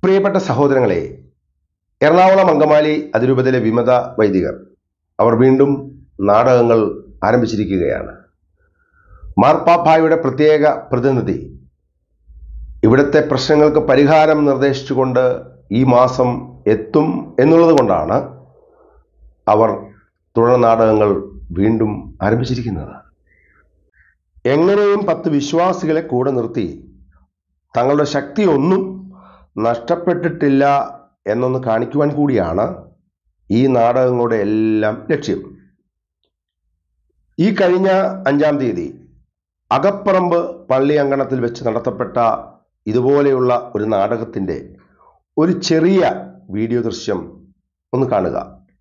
പ്രിയപ്പെട്ട സഹോദരങ്ങളെ എറണാകുളം അങ്കമാലി അതിരൂപതയിലെ വിമത വൈദികർ അവർ വീണ്ടും നാടകങ്ങൾ ആരംഭിച്ചിരിക്കുകയാണ് മാർപ്പാപ്പായുടെ പ്രത്യേക പ്രതിനിധി ഇവിടുത്തെ പ്രശ്നങ്ങൾക്ക് പരിഹാരം നിർദ്ദേശിച്ചുകൊണ്ട് ഈ മാസം എത്തും എന്നുള്ളത് കൊണ്ടാണ് അവർ തുടർ നാടകങ്ങൾ വീണ്ടും ആരംഭിച്ചിരിക്കുന്നത് എങ്ങനെയും പത്ത് വിശ്വാസികളെ കൂടെ നിർത്തി തങ്ങളുടെ ശക്തി ഒന്നും നഷ്ടപ്പെട്ടിട്ടില്ല എന്നൊന്ന് കാണിക്കുവാൻ കൂടിയാണ് ഈ നാടകങ്ങളുടെ എല്ലാം ലക്ഷ്യം ഈ കഴിഞ്ഞ അഞ്ചാം തീയതി അകപ്പറമ്പ് പള്ളി അങ്കണത്തിൽ വെച്ച് നടത്തപ്പെട്ട ഇതുപോലെയുള്ള ഒരു നാടകത്തിൻ്റെ ഒരു ചെറിയ വീഡിയോ ദൃശ്യം ഒന്ന് കാണുക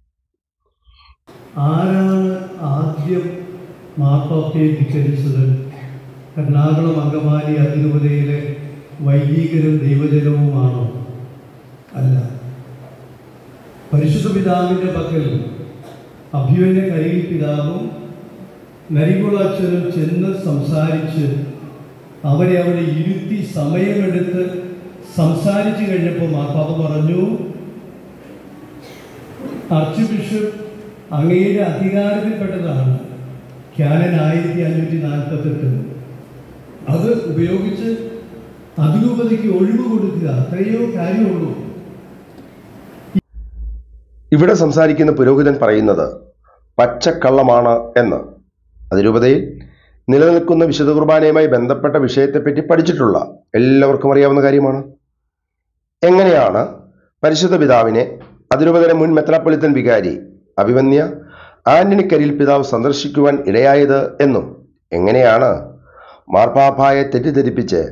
ആരാണ് ആദ്യം മാർപ്പാപ്പയെ ധിക്കരിച്ചത് എറണാകുളം അങ്കമാലി അതിരൂപതയിലെ വൈദികരും ദൈവജനവുമാണോ അല്ല പരിശുദ്ധ പിതാവിൻ്റെ പക്കൽ അഭ്യുവിൻ്റെ കയ്യിൽ പിതാവും നരികുളാച്ചനും ചെന്ന് സംസാരിച്ച് അവരെ അവിടെ ഇരുത്തി സമയമെടുത്ത് സംസാരിച്ചു കഴിഞ്ഞപ്പോൾ മാർപ്പാപ്പ പറഞ്ഞു ആർച്ച് ബിഷപ്പ് അങ്ങയുടെ അധികാരത്തിൽപ്പെട്ടതാണ് ക്യാനൻ ആയിരത്തി അഞ്ഞൂറ്റി നാൽപ്പത്തെട്ട് അത് ഉപയോഗിച്ച് അതിരൂപതയ്ക്ക് ഒഴിവ് കൊടുക്കുക അത്രയോ കാര്യമുള്ളൂ ഇവിടെ സംസാരിക്കുന്ന പുരോഹിതൻ പറയുന്നത് പച്ചക്കള്ളമാണ് എന്ന് അതിരൂപതയിൽ നിലനിൽക്കുന്ന വിശുദ്ധ കുർബാനയുമായി ബന്ധപ്പെട്ട വിഷയത്തെപ്പറ്റി പഠിച്ചിട്ടുള്ള എല്ലാവർക്കും അറിയാവുന്ന കാര്യമാണ് എങ്ങനെയാണ് പരിശുദ്ധ പിതാവിനെ അതിരൂപതയുടെ മുൻ മെത്രാപ്പൊലിത്തൻ വികാരി അഭിമന്യ ആന്റണി കരിൽ പിതാവ് സന്ദർശിക്കുവാൻ ഇടയായത് എന്നും എങ്ങനെയാണ് മാർപ്പാപ്പായെ തെറ്റിദ്ധരിപ്പിച്ച്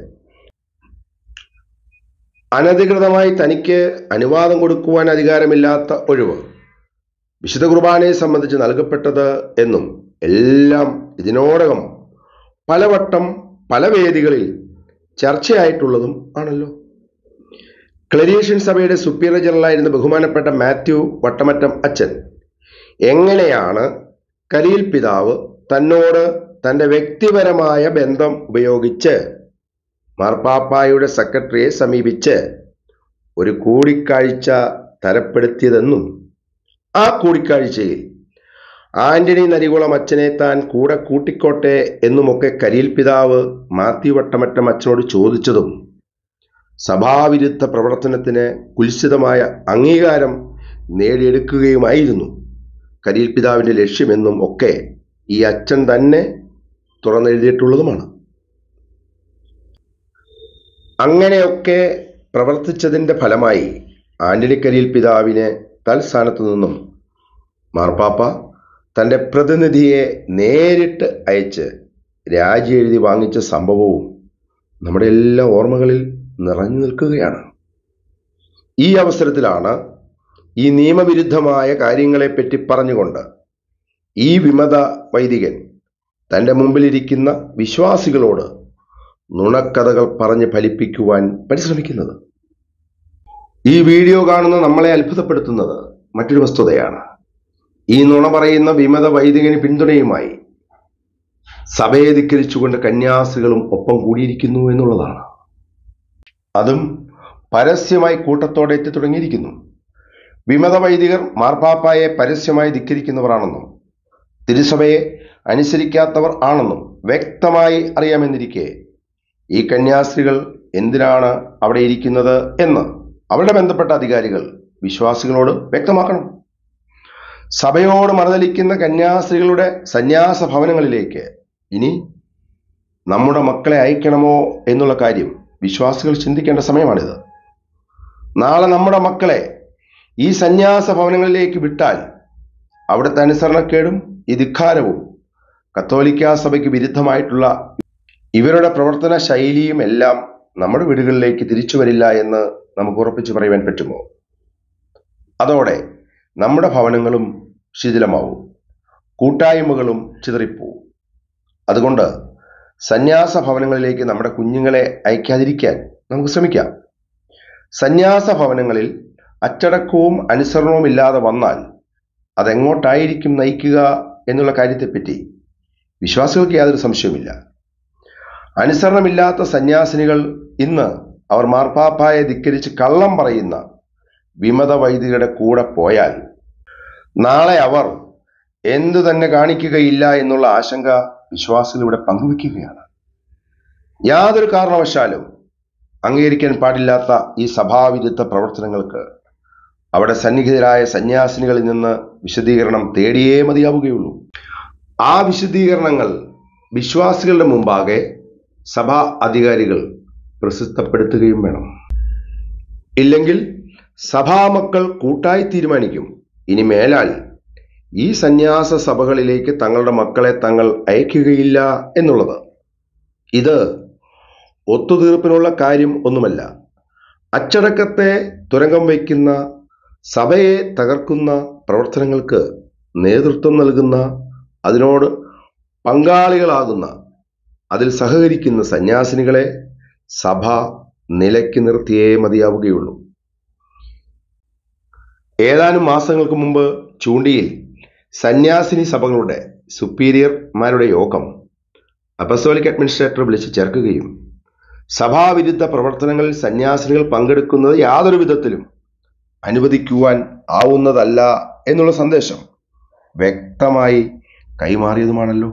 അനധികൃതമായി തനിക്ക് അനുവാദം കൊടുക്കുവാൻ അധികാരമില്ലാത്ത ഒഴിവ് വിശുദ്ധ കുർബാനയെ സംബന്ധിച്ച് നൽകപ്പെട്ടത് എന്നും എല്ലാം ഇതിനോടകം പലവട്ടം പല വേദികളിൽ ചർച്ചയായിട്ടുള്ളതും ആണല്ലോ ക്ലരീഷ്യൻ സഭയുടെ സുപ്പീരിയർ ജനറലായിരുന്ന ബഹുമാനപ്പെട്ട മാത്യു വട്ടമറ്റം അച്ഛൻ എങ്ങനെയാണ് കലീൽ പിതാവ് തന്നോട് തൻ്റെ വ്യക്തിപരമായ ബന്ധം ഉപയോഗിച്ച് മാർപ്പാപ്പായുടെ സെക്രട്ടറിയെ സമീപിച്ച് ഒരു കൂടിക്കാഴ്ച തരപ്പെടുത്തിയതെന്നും ആ കൂടിക്കാഴ്ചയിൽ ആന്റണി നരികുളം അച്ഛനെ താൻ കൂടെ കൂട്ടിക്കോട്ടെ എന്നുമൊക്കെ കരീൽ പിതാവ് മാത്യു വട്ടമറ്റം അച്ഛനോട് ചോദിച്ചതും സഭാവിരുദ്ധ പ്രവർത്തനത്തിന് കുൽസിതമായ അംഗീകാരം നേടിയെടുക്കുകയുമായിരുന്നു കരീൽ പിതാവിൻ്റെ ലക്ഷ്യമെന്നും ഒക്കെ ഈ അച്ഛൻ തന്നെ തുറന്നെഴുതിയിട്ടുള്ളതുമാണ് അങ്ങനെയൊക്കെ പ്രവർത്തിച്ചതിൻ്റെ ഫലമായി ആന്റണി കരീൽ പിതാവിനെ തൽസ്ഥാനത്തു നിന്നും മാർപ്പാപ്പ തൻ്റെ പ്രതിനിധിയെ നേരിട്ട് അയച്ച് രാജി എഴുതി വാങ്ങിച്ച സംഭവവും നമ്മുടെ എല്ലാ ഓർമ്മകളിൽ നിറഞ്ഞു നിൽക്കുകയാണ് ഈ അവസരത്തിലാണ് ഈ നിയമവിരുദ്ധമായ കാര്യങ്ങളെപ്പറ്റി പറഞ്ഞുകൊണ്ട് ഈ വിമത വൈദികൻ തൻ്റെ മുമ്പിലിരിക്കുന്ന വിശ്വാസികളോട് നുണക്കഥകൾ പറഞ്ഞ് ഫലിപ്പിക്കുവാൻ പരിശ്രമിക്കുന്നത് ഈ വീഡിയോ കാണുന്ന നമ്മളെ അത്ഭുതപ്പെടുത്തുന്നത് മറ്റൊരു വസ്തുതയാണ് ഈ നുണ പറയുന്ന വിമത വൈദികന് പിന്തുണയുമായി സഭയെ ധിക്കരിച്ചുകൊണ്ട് കന്യാസികളും ഒപ്പം കൂടിയിരിക്കുന്നു എന്നുള്ളതാണ് അതും പരസ്യമായി കൂട്ടത്തോടെ എത്തി തുടങ്ങിയിരിക്കുന്നു വിമത വൈദികർ മാർപ്പാപ്പായെ പരസ്യമായി ധിക്കരിക്കുന്നവരാണെന്നും തിരുസഭയെ അനുസരിക്കാത്തവർ ആണെന്നും വ്യക്തമായി അറിയാമെന്നിരിക്കെ ഈ കന്യാസ്ത്രീകൾ എന്തിനാണ് അവിടെ ഇരിക്കുന്നത് എന്ന് അവരുടെ ബന്ധപ്പെട്ട അധികാരികൾ വിശ്വാസികളോട് വ്യക്തമാക്കണം സഭയോട് മറുതലിക്കുന്ന കന്യാസ്ത്രീകളുടെ സന്യാസ ഭവനങ്ങളിലേക്ക് ഇനി നമ്മുടെ മക്കളെ അയക്കണമോ എന്നുള്ള കാര്യം വിശ്വാസികൾ ചിന്തിക്കേണ്ട സമയമാണിത് നാളെ നമ്മുടെ മക്കളെ ഈ സന്യാസ ഭവനങ്ങളിലേക്ക് വിട്ടാൽ അവിടുത്തെ അനുസരണക്കേടും ഈ ധിക്കാരവും കത്തോലിക്ക സഭയ്ക്ക് വിരുദ്ധമായിട്ടുള്ള ഇവരുടെ പ്രവർത്തന ശൈലിയും എല്ലാം നമ്മുടെ വീടുകളിലേക്ക് തിരിച്ചു വരില്ല എന്ന് നമുക്ക് ഉറപ്പിച്ചു പറയുവാൻ പറ്റുമോ അതോടെ നമ്മുടെ ഭവനങ്ങളും ശിഥിലമാവും കൂട്ടായ്മകളും ചിതറിപ്പോവും അതുകൊണ്ട് സന്യാസ ഭവനങ്ങളിലേക്ക് നമ്മുടെ കുഞ്ഞുങ്ങളെ അയക്കാതിരിക്കാൻ നമുക്ക് ശ്രമിക്കാം സന്യാസ ഭവനങ്ങളിൽ അച്ചടക്കവും അനുസരണവും ഇല്ലാതെ വന്നാൽ അതെങ്ങോട്ടായിരിക്കും നയിക്കുക എന്നുള്ള കാര്യത്തെപ്പറ്റി വിശ്വാസികൾക്ക് യാതൊരു സംശയവുമില്ല അനുസരണമില്ലാത്ത സന്യാസിനികൾ ഇന്ന് അവർ മാർപ്പാപ്പായെ ധിക്കരിച്ച് കള്ളം പറയുന്ന വിമത വൈദികരുടെ കൂടെ പോയാൽ നാളെ അവർ എന്തു തന്നെ കാണിക്കുകയില്ല എന്നുള്ള ആശങ്ക വിശ്വാസികൾ ഇവിടെ പങ്കുവെക്കുകയാണ് യാതൊരു കാരണവശാലും അംഗീകരിക്കാൻ പാടില്ലാത്ത ഈ സഭാവിരുദ്ധ പ്രവർത്തനങ്ങൾക്ക് അവിടെ സന്നിഹിതരായ സന്യാസിനികളിൽ നിന്ന് വിശദീകരണം തേടിയേ മതിയാവുകയുള്ളൂ ആ വിശദീകരണങ്ങൾ വിശ്വാസികളുടെ മുമ്പാകെ സഭാ അധികാരികൾ പ്രസിദ്ധപ്പെടുത്തുകയും വേണം ഇല്ലെങ്കിൽ സഭാമക്കൾ കൂട്ടായി തീരുമാനിക്കും ഇനി മേലാൽ ഈ സന്യാസ സഭകളിലേക്ക് തങ്ങളുടെ മക്കളെ തങ്ങൾ അയക്കുകയില്ല എന്നുള്ളത് ഇത് ഒത്തുതീർപ്പിനുള്ള കാര്യം ഒന്നുമല്ല അച്ചടക്കത്തെ തുരങ്കം വയ്ക്കുന്ന സഭയെ തകർക്കുന്ന പ്രവർത്തനങ്ങൾക്ക് നേതൃത്വം നൽകുന്ന അതിനോട് പങ്കാളികളാകുന്ന അതിൽ സഹകരിക്കുന്ന സന്യാസിനികളെ സഭ നിലയ്ക്ക് നിർത്തിയേ മതിയാവുകയുള്ളൂ ഏതാനും മാസങ്ങൾക്ക് മുമ്പ് ചൂണ്ടിയിൽ സന്യാസിനി സഭകളുടെ സുപ്പീരിയർമാരുടെ യോഗം അപ്പസോലിക് അഡ്മിനിസ്ട്രേറ്റർ വിളിച്ച് ചേർക്കുകയും സഭാവിരുദ്ധ പ്രവർത്തനങ്ങളിൽ സന്യാസിനികൾ പങ്കെടുക്കുന്നത് യാതൊരു വിധത്തിലും അനുവദിക്കുവാൻ ആവുന്നതല്ല എന്നുള്ള സന്ദേശം വ്യക്തമായി കൈമാറിയതുമാണല്ലോ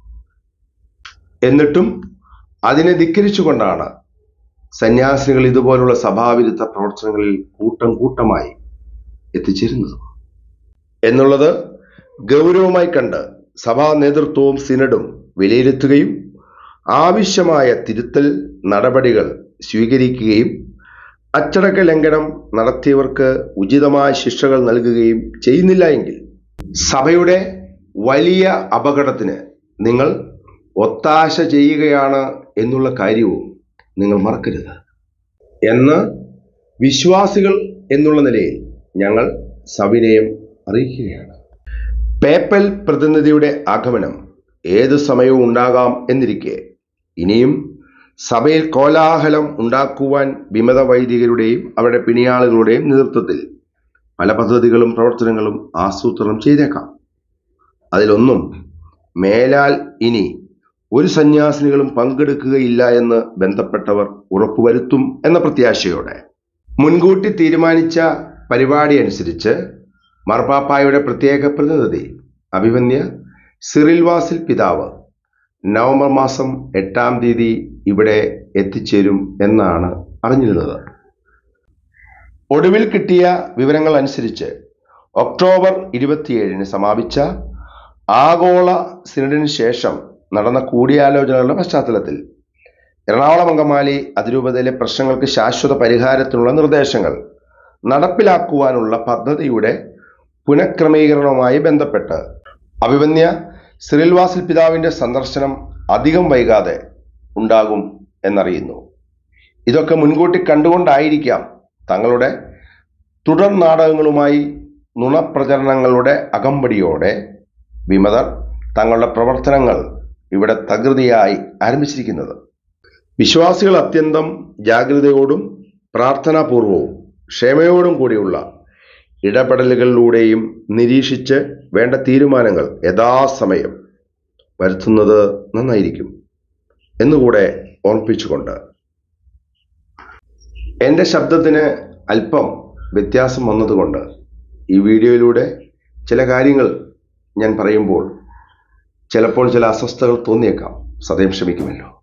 എന്നിട്ടും അതിനെ ധിക്കരിച്ചുകൊണ്ടാണ് സന്യാസിനികൾ ഇതുപോലുള്ള സഭാവിരുദ്ധ പ്രവർത്തനങ്ങളിൽ കൂട്ടം കൂട്ടമായി എത്തിച്ചേരുന്നത് എന്നുള്ളത് ഗൗരവമായി കണ്ട് സഭാ നേതൃത്വവും സിനഡും വിലയിരുത്തുകയും ആവശ്യമായ തിരുത്തൽ നടപടികൾ സ്വീകരിക്കുകയും അച്ചടക്ക ലംഘനം നടത്തിയവർക്ക് ഉചിതമായ ശിക്ഷകൾ നൽകുകയും ചെയ്യുന്നില്ല എങ്കിൽ സഭയുടെ വലിയ അപകടത്തിന് നിങ്ങൾ ഒത്താശ ചെയ്യുകയാണ് എന്നുള്ള കാര്യവും നിങ്ങൾ മറക്കരുത് എന്ന് വിശ്വാസികൾ എന്നുള്ള നിലയിൽ ഞങ്ങൾ സവിനയം അറിയിക്കുകയാണ് പേപ്പൽ പ്രതിനിധിയുടെ ആഗമനം ഏതു സമയവും ഉണ്ടാകാം എന്നിരിക്കെ ഇനിയും സഭയിൽ കോലാഹലം ഉണ്ടാക്കുവാൻ വിമത വൈദികരുടെയും അവരുടെ പിണിയാളുകളുടെയും നേതൃത്വത്തിൽ പല പദ്ധതികളും പ്രവർത്തനങ്ങളും ആസൂത്രണം ചെയ്തേക്കാം അതിലൊന്നും മേലാൽ ഇനി ഒരു സന്യാസിനികളും പങ്കെടുക്കുകയില്ല എന്ന് ബന്ധപ്പെട്ടവർ ഉറപ്പുവരുത്തും എന്ന പ്രത്യാശയോടെ മുൻകൂട്ടി തീരുമാനിച്ച പരിപാടി അനുസരിച്ച് മാർപ്പാപ്പായുടെ പ്രത്യേക പ്രതിനിധി അഭിമന്യ സിറിൽ വാസിൽ പിതാവ് നവംബർ മാസം എട്ടാം തീയതി ഇവിടെ എത്തിച്ചേരും എന്നാണ് അറിഞ്ഞിരുന്നത് ഒടുവിൽ കിട്ടിയ വിവരങ്ങൾ അനുസരിച്ച് ഒക്ടോബർ ഇരുപത്തിയേഴിന് സമാപിച്ച ആഗോള സിനഡിന് ശേഷം നടന്ന കൂടിയാലോചനകളുടെ പശ്ചാത്തലത്തിൽ എറണാകുളം അങ്കമാലി അതിരൂപതയിലെ പ്രശ്നങ്ങൾക്ക് ശാശ്വത പരിഹാരത്തിനുള്ള നിർദ്ദേശങ്ങൾ നടപ്പിലാക്കുവാനുള്ള പദ്ധതിയുടെ പുനഃക്രമീകരണവുമായി ബന്ധപ്പെട്ട് അഭിമന്യ സിറിൽ വാസിൽ പിതാവിന്റെ സന്ദർശനം അധികം വൈകാതെ ഉണ്ടാകും എന്നറിയുന്നു ഇതൊക്കെ മുൻകൂട്ടി കണ്ടുകൊണ്ടായിരിക്കാം തങ്ങളുടെ തുടർ നാടകങ്ങളുമായി നുണപ്രചരണങ്ങളുടെ അകമ്പടിയോടെ വിമതർ തങ്ങളുടെ പ്രവർത്തനങ്ങൾ ഇവിടെ തകൃതിയായി ആരംഭിച്ചിരിക്കുന്നത് വിശ്വാസികൾ അത്യന്തം ജാഗ്രതയോടും പ്രാർത്ഥനാപൂർവവും ക്ഷമയോടും കൂടിയുള്ള ഇടപെടലുകളിലൂടെയും നിരീക്ഷിച്ച് വേണ്ട തീരുമാനങ്ങൾ യഥാസമയം വരുത്തുന്നത് നന്നായിരിക്കും എന്നുകൂടെ ഓർമ്മിപ്പിച്ചുകൊണ്ട് എൻ്റെ ശബ്ദത്തിന് അല്പം വ്യത്യാസം വന്നതുകൊണ്ട് ഈ വീഡിയോയിലൂടെ ചില കാര്യങ്ങൾ ഞാൻ പറയുമ്പോൾ ചിലപ്പോൾ ചില അസ്വസ്ഥതകൾ തോന്നിയേക്കാം സദയം ക്ഷമിക്കുമല്ലോ